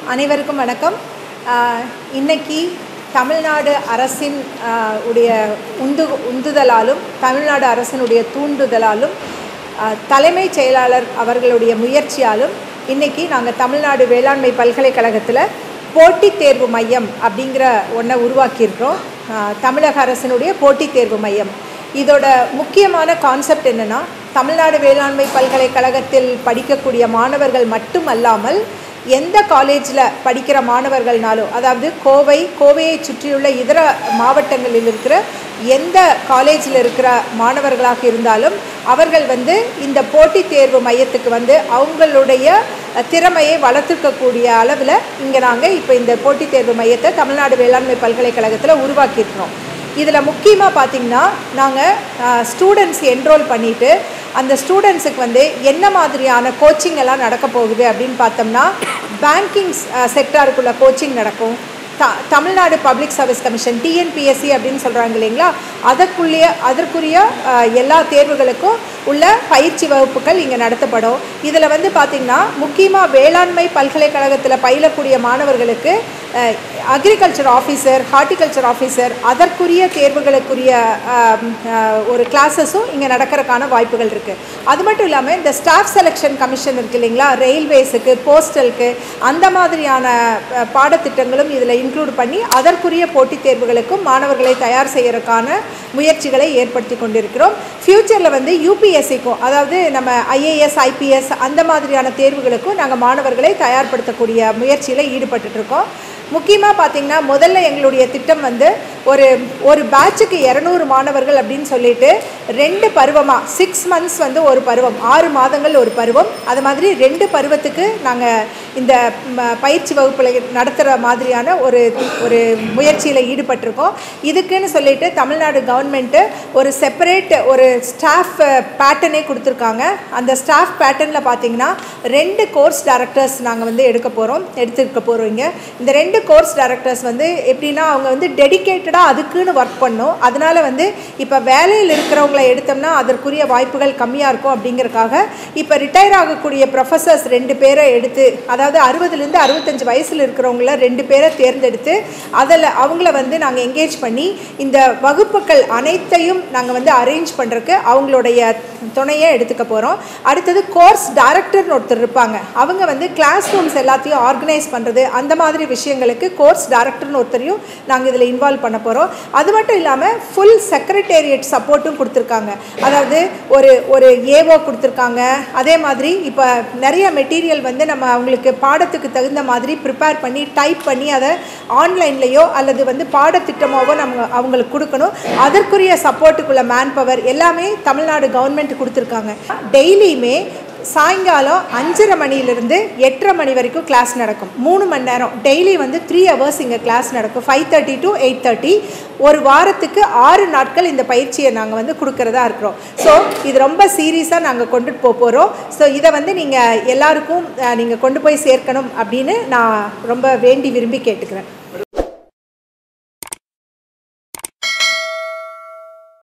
அனைவருக்கும் வணக்கம் ஆஹ் இன்னைக்கு தமிழ்நாடு அரசின் ஆஹ் உடைய உந்து உந்துதலாலும் தமிழ்நாடு அரசினுடைய தூண்டுதலாலும் ஆஹ் தலைமைச் செயலாளர் அவர்களுடைய முயற்சியாலும் இன்னைக்கு நாங்கள் தமிழ்நாடு வேளாண்மை பல்கலைக்கழகத்தில் போட்டித் தேர்வு மையம் அப்படிங்கிற ஒன்றை உருவாக்கியிருக்கிறோம் ஆஹ் தமிழக அரசினுடைய போட்டித் தேர்வு மையம் இதோட முக்கியமான கான்செப்ட் என்னென்னா தமிழ்நாடு வேளாண்மை பல்கலைக்கழகத்தில் படிக்கக்கூடிய மாணவர்கள் மட்டுமல்லாமல் எந்த காலேஜில் படிக்கிற மாணவர்கள்னாலும் அதாவது கோவை கோவையை சுற்றியுள்ள இதர மாவட்டங்களில் இருக்கிற எந்த காலேஜில் இருக்கிற மாணவர்களாக இருந்தாலும் அவர்கள் வந்து இந்த போட்டித் தேர்வு மையத்துக்கு வந்து அவங்களுடைய திறமையை வளர்த்துக்கக்கூடிய அளவில் இங்கே நாங்கள் இப்போ இந்த போட்டித் தேர்வு மையத்தை தமிழ்நாடு வேளாண்மை பல்கலைக்கழகத்தில் உருவாக்கியிருக்கிறோம் இதில் முக்கியமாக பார்த்திங்கன்னா நாங்கள் ஸ்டூடெண்ட்ஸ் என்ரோல் பண்ணிவிட்டு அந்த ஸ்டூடெண்ட்ஸுக்கு வந்து என்ன மாதிரியான கோச்சிங் எல்லாம் நடக்க போகுது அப்படின்னு பார்த்தோம்னா பேங்கிங் செக்டாருக்குள்ள கோச்சிங் நடக்கும் the Tamil Nadu public service commission TNPSC அப்படின்னு சொல்கிறாங்க இல்லைங்களா அதற்குள்ளேய அதற்குரிய அஹ், எல்லா தேர்வுகளுக்கும் உள்ள பயிற்சி வகுப்புகள் இங்கே நடத்தப்படும் இதில் வந்து பார்த்திங்கன்னா முக்கியமாக வேளாண்மை பல்கலைக்கழகத்தில் பயிலக்கூடிய மாணவர்களுக்கு அக்ரிகல்ச்சர் ஆஃபீஸர் ஹார்ட்டிகல்ச்சர் ஆஃபீஸர் அதற்குரிய தேர்வுகளுக்குரிய ஆம், அஹ், ஒரு கிளாஸஸும் இங்கே நடக்கிறதுக்கான வாய்ப்புகள் இருக்குது அது மட்டும் இல்லாமல் இந்த ஸ்டாஃப் செலெக்ஷன் கமிஷன் இருக்குது இல்லைங்களா ரயில்வேஸுக்கு போஸ்டலுக்கு அந்த மாதிரியான அஹ், பாடத்திட்டங்களும் இதில் இன்க்ளூட் பண்ணி அதற்குரிய போட்டித் தேர்வுகளுக்கும் மாணவர்களை தயார் செய்யறதுக்கான முயற்சிகளை ஏற்படுத்தி கொண்டிருக்கிறோம் ஃப்யூச்சரில் வந்து யூபிஎஸ்சிக்கும் அதாவது நம்ம ஐஏஎஸ் ஐபிஎஸ் அந்த மாதிரியான தேர்வுகளுக்கும் நாங்கள் மாணவர்களை தயார்படுத்தக்கூடிய முயற்சியில் ஈடுபட்டுட்டு இருக்கோம் முக்கியமாக பார்த்தீங்கன்னா முதல்ல எங்களுடைய திட்டம் வந்து ஒரு ஒரு பேட்சுக்கு இரநூறு மாணவர்கள் அப்படின்னு சொல்லிட்டு ரெண்டு பருவமாக சிக்ஸ் மந்த்ஸ் வந்து ஒரு பருவம் ஆறு மாதங்கள் ஒரு பருவம் அது மாதிரி ரெண்டு பருவத்துக்கு நாங்கள் இந்த ம, பயிற்சி வகுப்புகளை நடத்துகிற மாதிரியான ஒரு ஒரு முயற்சியில் ஈடுபட்டிருக்கோம் இதுக்குன்னு சொல்லிட்டு தமிழ்நாடு கவர்மெண்ட்டு ஒரு செப்பரேட் ஒரு ஸ்டாஃப் பேட்டர்னே கொடுத்துருக்காங்க அந்த ஸ்டாஃப் பேட்டர்னில் பார்த்தீங்கன்னா ரெண்டு கோர்ஸ் டைரக்டர்ஸ் நாங்கள் வந்து எடுக்க போகிறோம் எடுத்துருக்க போகிறோம் இங்கே இந்த ரெண்டு கோர்ஸ் டைரக்டர்ஸ் வந்து எப்படின்னா அவங்க வந்து டெடிக்கேட்டடாக அதுக்குன்னு ஒர்க் பண்ணும் அதனால வந்து இப்போ வேலையில் இருக்கிறவங்கள எடுத்தோம்னா அதற்குரிய வாய்ப்புகள் கம்மியாக இருக்கும் அப்படிங்கறக்காக இப்போ ரிட்டையர் ஆகக்கூடிய ப்ரொஃபஸர்ஸ் ரெண்டு பேரை எடுத்து அதாவது அறுபதுலேருந்து அறுபத்தஞ்சு வயசில் இருக்கிறவங்கள ரெண்டு பேரை தேர்ந்தெடுத்து அதில் அவங்கள வந்து நாங்கள் என்கேஜ் பண்ணி இந்த வகுப்புகள் அனைத்தையும் நாங்கள் வந்து அரேஞ்ச் பண்ணுறதுக்கு அவங்களுடைய துணையை எடுத்துக்க போகிறோம் அடுத்தது கோர்ஸ் டைரக்டர்னு ஒருத்தர் இருப்பாங்க அவங்க வந்து கிளாஸ் ரூம்ஸ் எல்லாத்தையும் ஆர்கனைஸ் பண்ணுறது அந்த மாதிரி விஷயங்களுக்கு கோர்ஸ் டைரக்டர்னு ஒருத்தரையும் நாங்கள் இதில் இன்வால்வ் பண்ண போகிறோம் அது மட்டும் இல்லாமல் ஃபுல் செக்ரட்டேரியட் சப்போர்ட்டும் கொடுத்துருக்காங்க அதாவது ஒரு ஒரு ஏஓ கொடுத்துருக்காங்க அதே மாதிரி இப்போ நிறைய மெட்டீரியல் வந்து நம்ம அவங்களுக்கு பாடத்துக்கு தகுந்த மாதிரி ப்ரிப்பேர் பண்ணி டைப் பண்ணி அதை ஆன்லைன்லேயோ அல்லது வந்து பாடத்திட்டமாவோ நம்ம அவங்களுக்கு கொடுக்கணும் அதற்குரிய சப்போர்ட்டுக்குள்ள மேன் பவர் எல்லாமே தமிழ்நாடு கவர்மெண்ட் கொடுத்துருக்காங்க டெய்லியுமே சாயங்காலம் அஞ்சரை மணியிலிருந்து எட்டரை மணி வரைக்கும் கிளாஸ் நடக்கும் மூணு மணி நேரம் டெய்லி வந்து த்ரீ ஹவர்ஸ் இங்கே கிளாஸ் நடக்கும் five thirty to eight thirty ஒரு வாரத்துக்கு ஆறு நாட்கள் இந்த பயிற்சியை நாங்கள் வந்து கொடுக்கறதா இருக்கிறோம் ஸோ இது ரொம்ப சீரியஸாக நாங்கள் கொண்டுட்டு போக போகிறோம் ஸோ இதை வந்து நீங்கள் எல்லாருக்கும் நீங்கள் கொண்டு போய் சேர்க்கணும் அப்படின்னு நான் ரொம்ப வேண்டி விரும்பி கேட்டுக்கிறேன்